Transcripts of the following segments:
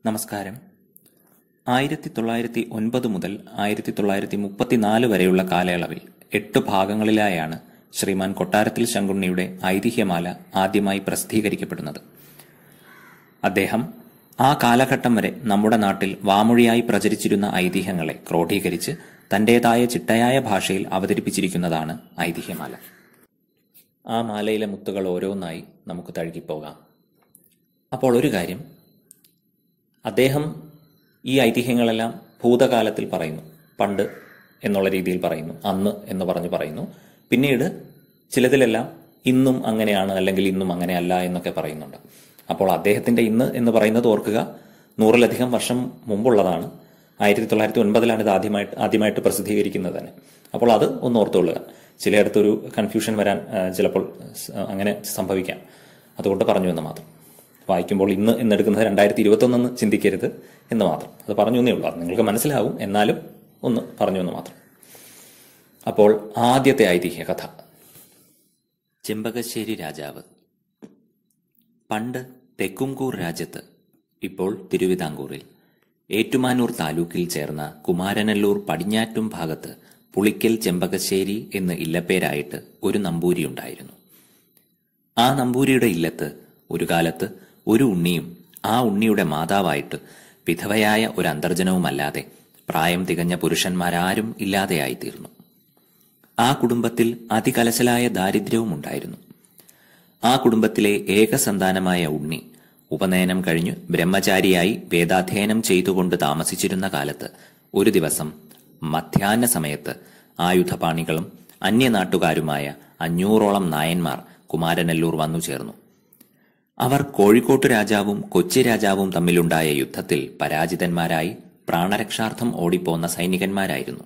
നമസ്കാരം ആയിരത്തി തൊള്ളായിരത്തി ഒൻപത് മുതൽ ആയിരത്തി തൊള്ളായിരത്തി മുപ്പത്തിനാല് വരെയുള്ള കാലയളവിൽ എട്ട് ഭാഗങ്ങളിലായാണ് ശ്രീമാൻ കൊട്ടാരത്തിൽ ശങ്കുണ്ണിയുടെ ഐതിഹ്യമാല ആദ്യമായി പ്രസിദ്ധീകരിക്കപ്പെടുന്നത് അദ്ദേഹം ആ കാലഘട്ടം വരെ നമ്മുടെ നാട്ടിൽ വാമൊഴിയായി പ്രചരിച്ചിരുന്ന ഐതിഹ്യങ്ങളെ ക്രോഡീകരിച്ച് തന്റേതായ ചിട്ടയായ ഭാഷയിൽ അവതരിപ്പിച്ചിരിക്കുന്നതാണ് ഐതിഹ്യമാല ആ മാലയിലെ മുത്തുകൾ ഓരോന്നായി നമുക്ക് തഴുകിപ്പോകാം അപ്പോൾ ഒരു കാര്യം അദ്ദേഹം ഈ ഐതിഹ്യങ്ങളെല്ലാം ഭൂതകാലത്തിൽ പറയുന്നു പണ്ട് എന്നുള്ള രീതിയിൽ പറയുന്നു അന്ന് എന്ന് പറഞ്ഞു പറയുന്നു പിന്നീട് ചിലതിലെല്ലാം ഇന്നും അങ്ങനെയാണ് അല്ലെങ്കിൽ ഇന്നും അങ്ങനെയല്ല എന്നൊക്കെ പറയുന്നുണ്ട് അപ്പോൾ അദ്ദേഹത്തിന്റെ ഇന്ന് എന്ന് പറയുന്നത് ഓർക്കുക നൂറിലധികം വർഷം മുമ്പുള്ളതാണ് ആയിരത്തി തൊള്ളായിരത്തി ഒൻപതിലാണ് ഇത് ആദ്യമായിട്ട് ആദ്യമായിട്ട് പ്രസിദ്ധീകരിക്കുന്നത് തന്നെ അപ്പോൾ അത് ഒന്ന് ഓർത്തുകൊള്ളുക ചിലയിടത്തൊരു കൺഫ്യൂഷൻ വരാൻ ആ, ചിലപ്പോൾ സ- അങ്ങനെ സംഭവിക്കാം അതുകൊണ്ട് പറഞ്ഞു എന്ന് മാത്രം വായിക്കുമ്പോൾ ഇന്ന് എന്നെടുക്കുന്നത് രണ്ടായിരത്തി ഇരുപത്തൊന്നെന്ന് ചിന്തിക്കരുത് എന്ന് മാത്രം അത് പറഞ്ഞു എന്നേ ഉള്ളൂ അത് നിങ്ങൾക്ക് മനസ്സിലാവും എന്നാലും ഒന്ന് പറഞ്ഞു എന്ന് മാത്രം അപ്പോൾ ആദ്യത്തെ ഐതിഹ്യ കഥ ചെമ്പകശ്ശേരി രാജാവ് പണ്ട് തെക്കുംകൂർ രാജ്യത്ത് ഇപ്പോൾ തിരുവിതാംകൂറിൽ ഏറ്റുമാനൂർ താലൂക്കിൽ ചേർന്ന കുമാരനല്ലൂർ പടിഞ്ഞാറ്റും ഭാഗത്ത് പുളിക്കൽ ചെമ്പകശ്ശേരി എന്ന് ഇല്ലപ്പേരായിട്ട് ഒരു നമ്പൂരിയുണ്ടായിരുന്നു ആ നമ്പൂരിയുടെ ഇല്ലത്ത് ഒരു കാലത്ത് ഒരു ഉണ്ണിയും ആ ഉണ്ണിയുടെ മാതാവായിട്ട് വിധവയായ ഒരു അന്തർജനവുമല്ലാതെ പ്രായം തികഞ്ഞ പുരുഷന്മാരാരും ഇല്ലാതെയായിത്തീർന്നു ആ കുടുംബത്തിൽ അതികലശലായ ദാരിദ്ര്യവും ഉണ്ടായിരുന്നു ആ കുടുംബത്തിലെ ഏകസന്താനമായ ഉണ്ണി ഉപനയനം കഴിഞ്ഞു ബ്രഹ്മചാരിയായി വേദാധ്യയനം ചെയ്തുകൊണ്ട് താമസിച്ചിരുന്ന കാലത്ത് ഒരു ദിവസം മധ്യാഹ്ന സമയത്ത് ആയുധപാണികളും അന്യനാട്ടുകാരുമായ അഞ്ഞൂറോളം നായന്മാർ കുമാരനെല്ലൂർ വന്നു ചേർന്നു അവർ കോഴിക്കോട്ട് രാജാവും കൊച്ചി രാജാവും തമ്മിലുണ്ടായ യുദ്ധത്തിൽ പരാജിതന്മാരായി പ്രാണരക്ഷാർത്ഥം ഓടിപ്പോന്ന സൈനികന്മാരായിരുന്നു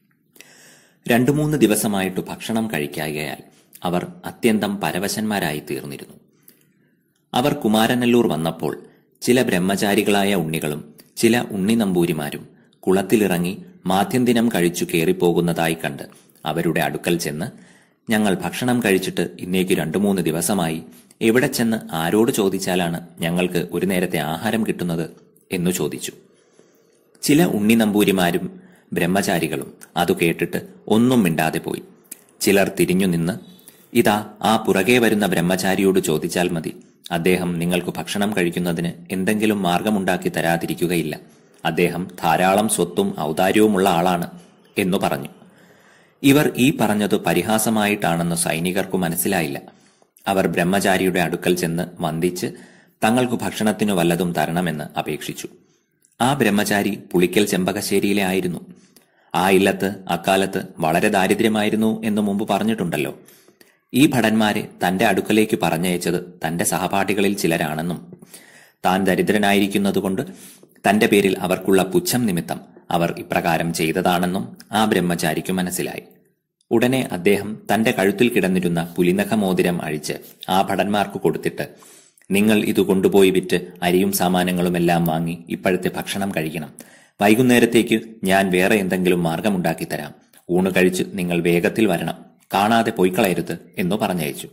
രണ്ടു മൂന്ന് ദിവസമായിട്ട് ഭക്ഷണം കഴിക്കായകയാൽ അവർ അത്യന്തം പരവശന്മാരായി തീർന്നിരുന്നു അവർ കുമാരനല്ലൂർ വന്നപ്പോൾ ചില ബ്രഹ്മചാരികളായ ഉണ്ണികളും ചില ഉണ്ണി നമ്പൂരിമാരും കുളത്തിലിറങ്ങി മാധ്യന്തിനം കഴിച്ചു കയറിപ്പോകുന്നതായി കണ്ട് അവരുടെ അടുക്കൽ ചെന്ന് ഞങ്ങൾ ഭക്ഷണം കഴിച്ചിട്ട് ഇന്നേക്ക് രണ്ടു മൂന്ന് ദിവസമായി എവിടെ ചെന്ന് ആരോട് ചോദിച്ചാലാണ് ഞങ്ങൾക്ക് ഒരു നേരത്തെ ആഹാരം കിട്ടുന്നത് എന്നു ചോദിച്ചു ചില ഉണ്ണി നമ്പൂരിമാരും ബ്രഹ്മചാരികളും അതു കേട്ടിട്ട് ഒന്നും മിണ്ടാതെ പോയി ചിലർ തിരിഞ്ഞു നിന്ന് ഇതാ ആ പുറകെ വരുന്ന ബ്രഹ്മചാരിയോട് ചോദിച്ചാൽ മതി അദ്ദേഹം നിങ്ങൾക്ക് ഭക്ഷണം കഴിക്കുന്നതിന് എന്തെങ്കിലും മാർഗമുണ്ടാക്കി തരാതിരിക്കുകയില്ല അദ്ദേഹം ധാരാളം സ്വത്തും ഔദാര്യവുമുള്ള ആളാണ് എന്നു പറഞ്ഞു ഇവർ ഈ പറഞ്ഞത് പരിഹാസമായിട്ടാണെന്ന് സൈനികർക്കു മനസ്സിലായില്ല അവർ ബ്രഹ്മചാരിയുടെ അടുക്കൽ ചെന്ന് വന്ദിച്ച് തങ്ങൾക്കു ഭക്ഷണത്തിനു വല്ലതും തരണമെന്ന് അപേക്ഷിച്ചു ആ ബ്രഹ്മചാരി പുളിക്കൽ ചെമ്പകശ്ശേരിയിലെ ആയിരുന്നു ആ ഇല്ലത്ത് അക്കാലത്ത് വളരെ ദാരിദ്ര്യമായിരുന്നു എന്ന് മുമ്പ് പറഞ്ഞിട്ടുണ്ടല്ലോ ഈ ഭടന്മാരെ തന്റെ അടുക്കലേക്ക് പറഞ്ഞയച്ചത് തന്റെ സഹപാഠികളിൽ ചിലരാണെന്നും താൻ ദരിദ്രനായിരിക്കുന്നതുകൊണ്ട് തന്റെ പേരിൽ അവർക്കുള്ള പുച്ഛം നിമിത്തം അവർ ഇപ്രകാരം ചെയ്തതാണെന്നും ആ ബ്രഹ്മചാരിക്കു മനസ്സിലായി ഉടനെ അദ്ദേഹം തന്റെ കഴുത്തിൽ കിടന്നിരുന്ന പുലിനഖമോതിരം അഴിച്ച് ആ ഭടന്മാർക്ക് കൊടുത്തിട്ട് നിങ്ങൾ ഇത് കൊണ്ടുപോയി വിറ്റ് അരിയും സാമാനങ്ങളുമെല്ലാം വാങ്ങി ഇപ്പോഴത്തെ ഭക്ഷണം കഴിക്കണം വൈകുന്നേരത്തേക്ക് ഞാൻ വേറെ എന്തെങ്കിലും മാർഗമുണ്ടാക്കി തരാം ഊണ് കഴിച്ച് നിങ്ങൾ വേഗത്തിൽ വരണം കാണാതെ പോയിക്കളയരുത് എന്നു പറഞ്ഞയച്ചു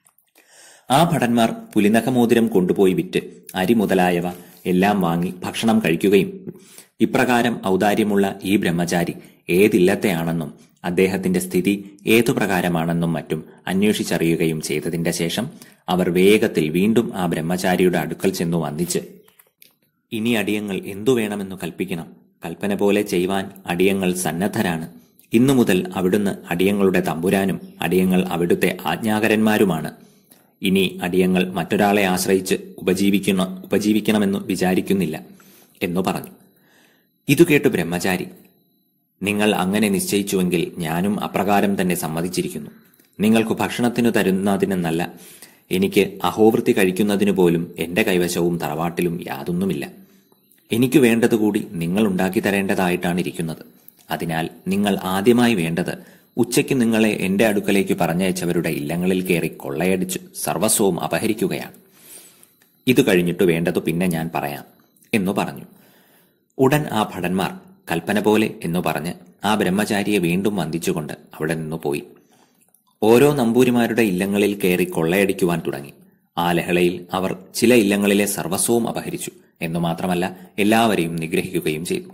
ആ ഭടന്മാർ പുലിനഖമോതിരം കൊണ്ടുപോയി വിറ്റ് അരി മുതലായവ എല്ലാം വാങ്ങി ഭക്ഷണം കഴിക്കുകയും ഇപ്രകാരം ഔദാര്യമുള്ള ഈ ബ്രഹ്മചാരി ഏതില്ലത്തെയാണെന്നും അദ്ദേഹത്തിന്റെ സ്ഥിതി ഏതു പ്രകാരമാണെന്നും മറ്റും അന്വേഷിച്ചറിയുകയും ചെയ്തതിന്റെ ശേഷം അവർ വേഗത്തിൽ വീണ്ടും ആ ബ്രഹ്മചാരിയുടെ അടുക്കൽ ചെന്നു വന്ദിച്ച് ഇനി അടിയങ്ങൾ എന്തു വേണമെന്നു കൽപ്പിക്കണം കൽപ്പന പോലെ ചെയ്യുവാൻ അടിയങ്ങൾ സന്നദ്ധരാണ് ഇന്നു മുതൽ അവിടുന്ന് അടിയങ്ങളുടെ തമ്പുരാനും അടിയങ്ങൾ അവിടുത്തെ ആജ്ഞാകരന്മാരുമാണ് ഇനി അടിയങ്ങൾ മറ്റൊരാളെ ആശ്രയിച്ച് ഉപജീവിക്കുന്ന ഉപജീവിക്കണമെന്നു വിചാരിക്കുന്നില്ല എന്നു പറഞ്ഞു ഇതു കേട്ടു ബ്രഹ്മചാരി നിങ്ങൾ അങ്ങനെ നിശ്ചയിച്ചുവെങ്കിൽ ഞാനും അപ്രകാരം തന്നെ സമ്മതിച്ചിരിക്കുന്നു നിങ്ങൾക്ക് ഭക്ഷണത്തിനു തരുന്നതിനെന്നല്ല എനിക്ക് അഹോവൃത്തി കഴിക്കുന്നതിനു പോലും എന്റെ കൈവശവും തറവാട്ടിലും യാതൊന്നുമില്ല എനിക്ക് വേണ്ടത് കൂടി നിങ്ങൾ ഉണ്ടാക്കി തരേണ്ടതായിട്ടാണ് ഇരിക്കുന്നത് അതിനാൽ നിങ്ങൾ ആദ്യമായി വേണ്ടത് ഉച്ചയ്ക്ക് നിങ്ങളെ എന്റെ അടുക്കലേക്ക് പറഞ്ഞയച്ചവരുടെ ഇല്ലങ്ങളിൽ കയറി കൊള്ളയടിച്ച് സർവസ്വവും അപഹരിക്കുകയാണ് ഇത് കഴിഞ്ഞിട്ട് വേണ്ടതു പിന്നെ ഞാൻ പറയാം എന്നു പറഞ്ഞു ഉടൻ ആ ഭടന്മാർ കൽപ്പന പോലെ എന്നു പറഞ്ഞ് ആ ബ്രഹ്മചാരിയെ വീണ്ടും വന്ദിച്ചുകൊണ്ട് അവിടെ നിന്നു പോയി ഓരോ നമ്പൂരിമാരുടെ ഇല്ലങ്ങളിൽ കയറി കൊള്ളയടിക്കുവാൻ തുടങ്ങി ആ ലഹളയിൽ അവർ ചില ഇല്ലങ്ങളിലെ സർവസ്വവും അപഹരിച്ചു എന്നു മാത്രമല്ല എല്ലാവരെയും നിഗ്രഹിക്കുകയും ചെയ്തു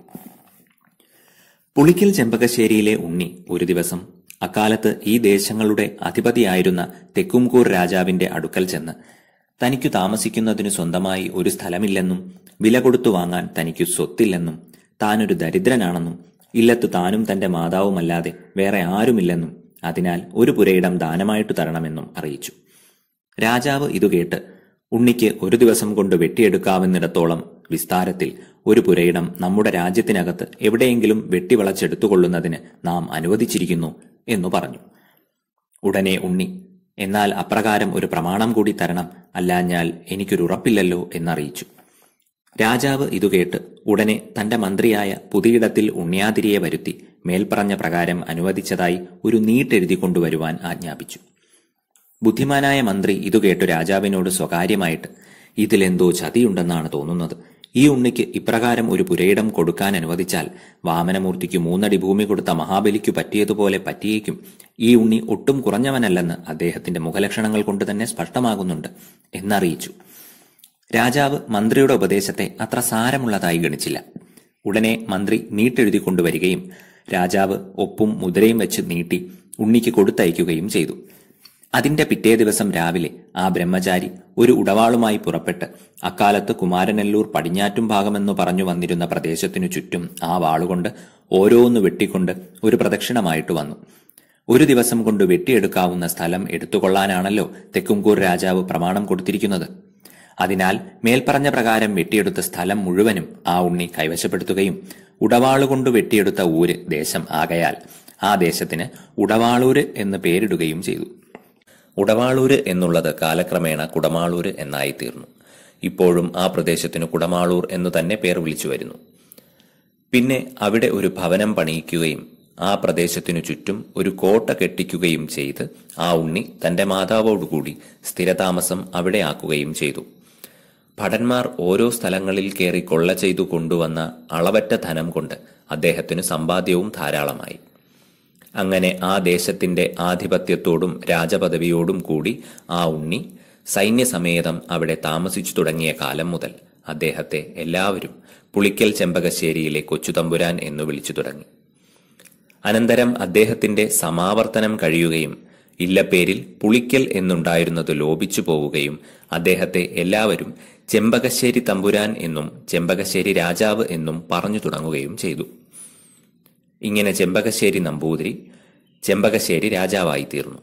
പുളിക്കൽ ചെമ്പകശ്ശേരിയിലെ ഉണ്ണി ഒരു ദിവസം അക്കാലത്ത് ഈ ദേശങ്ങളുടെ അധിപതിയായിരുന്ന തെക്കുംകൂർ രാജാവിന്റെ അടുക്കൽ ചെന്ന് തനിക്കു താമസിക്കുന്നതിനു സ്വന്തമായി ഒരു സ്ഥലമില്ലെന്നും വില കൊടുത്തു വാങ്ങാൻ തനിക്കു സ്വത്തില്ലെന്നും താനൊരു ദരിദ്രനാണെന്നും ഇല്ലത്ത് താനും തന്റെ മാതാവുമല്ലാതെ വേറെ ആരുമില്ലെന്നും അതിനാൽ ഒരു പുരയിടം ദാനമായിട്ടു തരണമെന്നും അറിയിച്ചു രാജാവ് ഇതു കേട്ട് ഉണ്ണിക്ക് ഒരു ദിവസം കൊണ്ട് വെട്ടിയെടുക്കാവുന്നിടത്തോളം വിസ്താരത്തിൽ ഒരു പുരയിടം നമ്മുടെ രാജ്യത്തിനകത്ത് എവിടെയെങ്കിലും വെട്ടിവളച്ചെടുത്തുകൊള്ളുന്നതിന് നാം അനുവദിച്ചിരിക്കുന്നു എന്നു പറഞ്ഞു ഉടനെ ഉണ്ണി എന്നാൽ അപ്രകാരം ഒരു പ്രമാണം കൂടി തരണം അല്ലാഞ്ഞാൽ എനിക്കൊരു ഉറപ്പില്ലല്ലോ എന്നറിയിച്ചു രാജാവ് ഇതു കേട്ട് ഉടനെ തന്റെ മന്ത്രിയായ പുതിയിടത്തിൽ ഉണ്ണിയാതിരിയെ വരുത്തി മേൽപ്പറഞ്ഞ പ്രകാരം അനുവദിച്ചതായി ഒരു നീട്ടെഴുതി കൊണ്ടുവരുവാൻ ആജ്ഞാപിച്ചു ബുദ്ധിമാനായ മന്ത്രി ഇതു കേട്ടു രാജാവിനോട് സ്വകാര്യമായിട്ട് ഇതിലെന്തോ ചതിയുണ്ടെന്നാണ് തോന്നുന്നത് ഈ ഉണ്ണിക്ക് ഇപ്രകാരം ഒരു പുരയിടം കൊടുക്കാൻ അനുവദിച്ചാൽ വാമനമൂർത്തിക്ക് മൂന്നടി ഭൂമി കൊടുത്ത മഹാബലിക്കു പറ്റിയതുപോലെ പറ്റിയേക്കും ഈ ഉണ്ണി ഒട്ടും കുറഞ്ഞവനല്ലെന്ന് അദ്ദേഹത്തിന്റെ മുഖലക്ഷണങ്ങൾ കൊണ്ട് തന്നെ സ്പഷ്ടമാകുന്നുണ്ട് എന്നറിയിച്ചു രാജാവ് മന്ത്രിയുടെ ഉപദേശത്തെ അത്ര സാരമുള്ളതായി ഗണിച്ചില്ല ഉടനെ മന്ത്രി നീട്ടെഴുതി കൊണ്ടുവരികയും രാജാവ് ഒപ്പും മുദ്രയും വെച്ച് നീട്ടി ഉണ്ണിക്ക് കൊടുത്തയക്കുകയും ചെയ്തു അതിന്റെ പിറ്റേ ദിവസം രാവിലെ ആ ബ്രഹ്മചാരി ഒരു ഉടവാളുമായി പുറപ്പെട്ട് അക്കാലത്ത് കുമാരനെല്ലൂർ പടിഞ്ഞാറ്റും ഭാഗമെന്നു പറഞ്ഞു വന്നിരുന്ന പ്രദേശത്തിനു ചുറ്റും ആ വാളുകൊണ്ട് ഓരോന്ന് വെട്ടിക്കൊണ്ട് ഒരു പ്രദക്ഷിണമായിട്ട് വന്നു ഒരു ദിവസം കൊണ്ട് വെട്ടിയെടുക്കാവുന്ന സ്ഥലം എടുത്തുകൊള്ളാനാണല്ലോ തെക്കുംകൂർ രാജാവ് പ്രമാണം കൊടുത്തിരിക്കുന്നത് അതിനാൽ മേൽപ്പറഞ്ഞ പ്രകാരം വെട്ടിയെടുത്ത സ്ഥലം മുഴുവനും ആ ഉണ്ണി കൈവശപ്പെടുത്തുകയും ഉടവാളുകൊണ്ട് വെട്ടിയെടുത്ത ഊര് ദേശം ആകയാൽ ആ ദേശത്തിന് ഉടവാളൂര് എന്ന് പേരിടുകയും ചെയ്തു ഉടവാളൂര് എന്നുള്ളത് കാലക്രമേണ കുടമാളൂര് എന്നായിത്തീർന്നു ഇപ്പോഴും ആ പ്രദേശത്തിന് കുടമാളൂർ എന്നു തന്നെ പേർ വിളിച്ചു വരുന്നു പിന്നെ അവിടെ ഒരു ഭവനം പണിയിക്കുകയും ആ പ്രദേശത്തിനു ചുറ്റും ഒരു കോട്ട കെട്ടിക്കുകയും ചെയ്ത് ആ ഉണ്ണി തന്റെ മാതാവോടുകൂടി സ്ഥിരതാമസം അവിടെ ആക്കുകയും ചെയ്തു ഭടന്മാർ ഓരോ സ്ഥലങ്ങളിൽ കയറി കൊള്ള ചെയ്തു കൊണ്ടുവന്ന അളവറ്റ ധനം കൊണ്ട് അദ്ദേഹത്തിന് സമ്പാദ്യവും ധാരാളമായി അങ്ങനെ ആ ദേശത്തിന്റെ ആധിപത്യത്തോടും രാജപദവിയോടും കൂടി ആ ഉണ്ണി സൈന്യസമേതം അവിടെ താമസിച്ചു തുടങ്ങിയ കാലം മുതൽ അദ്ദേഹത്തെ എല്ലാവരും പുളിക്കൽ ചെമ്പകശ്ശേരിയിലെ കൊച്ചുതമ്പുരാൻ എന്നു വിളിച്ചു തുടങ്ങി അനന്തരം അദ്ദേഹത്തിന്റെ സമാവർത്തനം കഴിയുകയും ഇല്ലപ്പേരിൽ പുളിക്കൽ എന്നുണ്ടായിരുന്നത് ലോപിച്ചു പോവുകയും അദ്ദേഹത്തെ എല്ലാവരും ചെമ്പകശ്ശേരി തമ്പുരാൻ എന്നും ചെമ്പകശ്ശേരി രാജാവ് എന്നും പറഞ്ഞു തുടങ്ങുകയും ചെയ്തു ഇങ്ങനെ ചെമ്പകശ്ശേരി നമ്പൂതിരി ചെമ്പകശ്ശേരി രാജാവായി തീർന്നു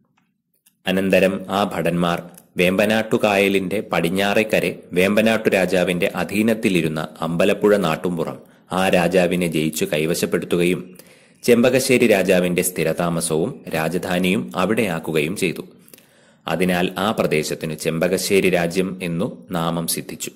അനന്തരം ആ ഭടന്മാർ വേമ്പനാട്ടുകായലിന്റെ പടിഞ്ഞാറേക്കരെ വേമ്പനാട്ടു രാജാവിന്റെ അധീനത്തിലിരുന്ന അമ്പലപ്പുഴ നാട്ടുംപുറം ആ രാജാവിനെ ജയിച്ചു കൈവശപ്പെടുത്തുകയും ചെമ്പകശ്ശേരി രാജാവിന്റെ സ്ഥിരതാമസവും രാജധാനിയും അവിടെയാക്കുകയും ചെയ്തു അതിനാൽ ആ പ്രദേശത്തിനു ചെമ്പകശ്ശേരി രാജ്യം എന്നു നാമം സിദ്ധിച്ചു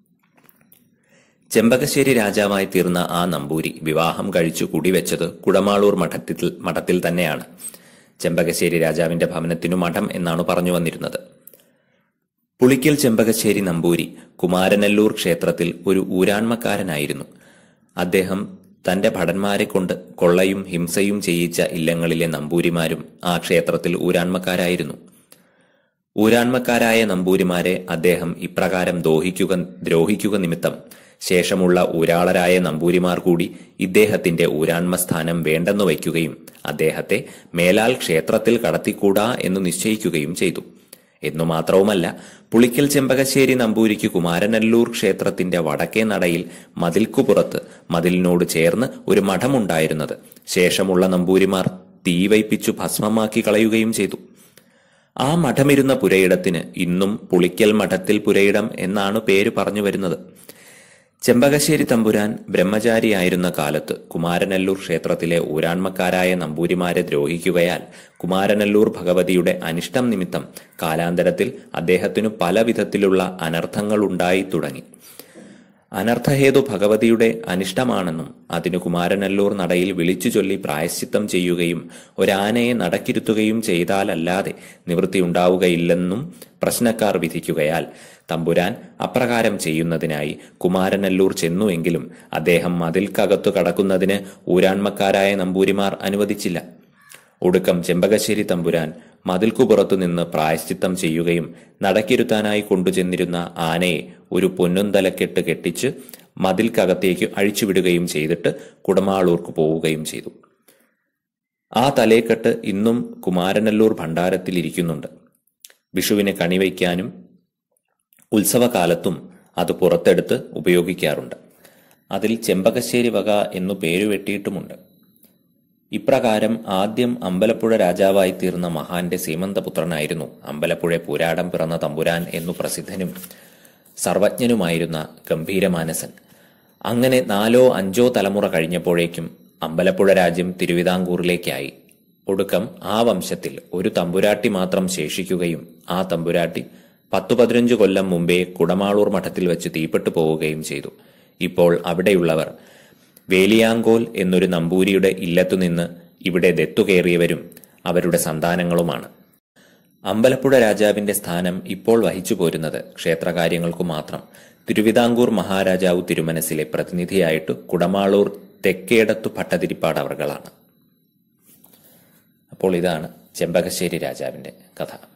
ചെമ്പകശ്ശേരി രാജാവായി തീർന്ന ആ നമ്പൂരി വിവാഹം കഴിച്ചു കുടിവെച്ചത് കുടമാളൂർ മഠത്തിൽ മഠത്തിൽ തന്നെയാണ് ചെമ്പകശ്ശേരി രാജാവിന്റെ ഭവനത്തിനു മഠം എന്നാണ് പറഞ്ഞു വന്നിരുന്നത് പുളിക്കൽ ചെമ്പകശ്ശേരി നമ്പൂരി കുമാരനെല്ലൂർ ക്ഷേത്രത്തിൽ ഒരു ഊരാൺമക്കാരനായിരുന്നു അദ്ദേഹം തന്റെ ഭടന്മാരെ കൊണ്ട് കൊള്ളയും ഹിംസയും ചെയ്യിച്ച ഇല്ലങ്ങളിലെ നമ്പൂരിമാരും ആ ക്ഷേത്രത്തിൽ ഊരാൺമക്കാരായിരുന്നു ഊരാൺമക്കാരായ നമ്പൂരിമാരെ അദ്ദേഹം ഇപ്രകാരം ദോഹിക്കുക ദ്രോഹിക്കുക നിമിത്തം ശേഷമുള്ള ഊരാളരായ നമ്പൂരിമാർ കൂടി ഇദ്ദേഹത്തിന്റെ ഊരാൺമസ്ഥാനം വേണ്ടെന്നു വയ്ക്കുകയും അദ്ദേഹത്തെ മേലാൽ ക്ഷേത്രത്തിൽ കടത്തിക്കൂടാ എന്ന് നിശ്ചയിക്കുകയും ചെയ്തു എന്നു മാത്രവുമല്ല പുളിക്കൽ ചെമ്പകശ്ശേരി നമ്പൂരിക്ക് കുമാരനല്ലൂർ ക്ഷേത്രത്തിന്റെ വടക്കേ നടയിൽ മതിൽക്കുപുറത്ത് മതിലിനോട് ചേർന്ന് ഒരു മഠമുണ്ടായിരുന്നത് ശേഷമുള്ള നമ്പൂരിമാർ തീവയ്പ്പിച്ചു ഭസ്മമാക്കി കളയുകയും ചെയ്തു ആ മഠമിരുന്ന പുരയിടത്തിന് ഇന്നും പുളിക്കൽ മഠത്തിൽ പുരയിടം എന്നാണ് പേര് പറഞ്ഞു വരുന്നത് ചെമ്പകശ്ശേരി തമ്പുരാൻ ബ്രഹ്മചാരിയായിരുന്ന കാലത്ത് കുമാരനല്ലൂർ ക്ഷേത്രത്തിലെ ഊരാൺമക്കാരായ നമ്പൂരിമാരെ ദ്രോഹിക്കുകയാൽ കുമാരനല്ലൂർ ഭഗവതിയുടെ അനിഷ്ടം നിമിത്തം കാലാന്തരത്തിൽ അദ്ദേഹത്തിനു പല വിധത്തിലുള്ള അനർത്ഥങ്ങൾ ഉണ്ടായി തുടങ്ങി അനർത്ഥഹേതു ഭഗവതിയുടെ അനിഷ്ടമാണെന്നും അതിനു കുമാരനല്ലൂർ നടയിൽ വിളിച്ചു ചൊല്ലി പ്രായശ്ചിത്തം ചെയ്യുകയും ഒരാനയെ നടക്കിരുത്തുകയും ചെയ്താലല്ലാതെ നിവൃത്തിയുണ്ടാവുകയില്ലെന്നും പ്രശ്നക്കാർ വിധിക്കുകയാൽ തമ്പുരാൻ അപ്രകാരം ചെയ്യുന്നതിനായി കുമാരനല്ലൂർ ചെന്നുവെങ്കിലും അദ്ദേഹം മതിൽക്കകത്തു കടക്കുന്നതിന് ഊരാൺമക്കാരായ നമ്പൂരിമാർ അനുവദിച്ചില്ല ഒടുക്കം ചെമ്പകശ്ശേരി തമ്പുരാൻ മതിൽക്കുപുറത്തു നിന്ന് പ്രായശ്ചിത്തം ചെയ്യുകയും നടക്കിരുത്താനായി കൊണ്ടുചെന്നിരുന്ന ആനയെ ഒരു പൊന്നുന്തലക്കെട്ട് കെട്ടിച്ച് മതിൽക്കകത്തേക്ക് അഴിച്ചുവിടുകയും ചെയ്തിട്ട് കുടമാളൂർക്ക് പോവുകയും ചെയ്തു ആ തലേക്കെട്ട് ഇന്നും കുമാരനല്ലൂർ ഭണ്ഡാരത്തിൽ ഇരിക്കുന്നുണ്ട് വിഷുവിന് കണിവയ്ക്കാനും ഉത്സവകാലത്തും അത് പുറത്തെടുത്ത് ഉപയോഗിക്കാറുണ്ട് അതിൽ ചെമ്പകശ്ശേരി വക എന്നു പേരുവെട്ടിയിട്ടുമുണ്ട് ഇപ്രകാരം ആദ്യം അമ്പലപ്പുഴ രാജാവായി തീർന്ന മഹാന്റെ സീമന്തപുത്രനായിരുന്നു അമ്പലപ്പുഴ പൂരാടം പിറന്ന തമ്പുരാൻ എന്നു പ്രസിദ്ധനും സർവജ്ഞനുമായിരുന്ന ഗംഭീരമാനസൻ അങ്ങനെ നാലോ അഞ്ചോ തലമുറ കഴിഞ്ഞപ്പോഴേക്കും അമ്പലപ്പുഴ രാജ്യം തിരുവിതാംകൂറിലേക്കായി ഒടുക്കം ആ വംശത്തിൽ ഒരു തമ്പുരാട്ടി മാത്രം ശേഷിക്കുകയും ആ തമ്പുരാട്ടി പത്തു പതിനഞ്ചു കൊല്ലം മുമ്പേ കുടമാളൂർ മഠത്തിൽ വെച്ച് തീപ്പെട്ടു പോവുകയും ചെയ്തു ഇപ്പോൾ അവിടെയുള്ളവർ വേലിയാങ്കോൽ എന്നൊരു നമ്പൂരിയുടെ ഇല്ലത്തുനിന്ന് ഇവിടെ ദത്തുകേറിയവരും അവരുടെ സന്താനങ്ങളുമാണ് അമ്പലപ്പുഴ രാജാവിന്റെ സ്ഥാനം ഇപ്പോൾ വഹിച്ചു പോരുന്നത് ക്ഷേത്രകാര്യങ്ങൾക്കു മാത്രം തിരുവിതാംകൂർ മഹാരാജാവ് തിരുമനസിലെ പ്രതിനിധിയായിട്ട് കുടമാളൂർ തെക്കേടത്തു ഭട്ടതിരിപ്പാട് അവർകളാണ് അപ്പോൾ ഇതാണ് ചെമ്പകശ്ശേരി രാജാവിന്റെ കഥ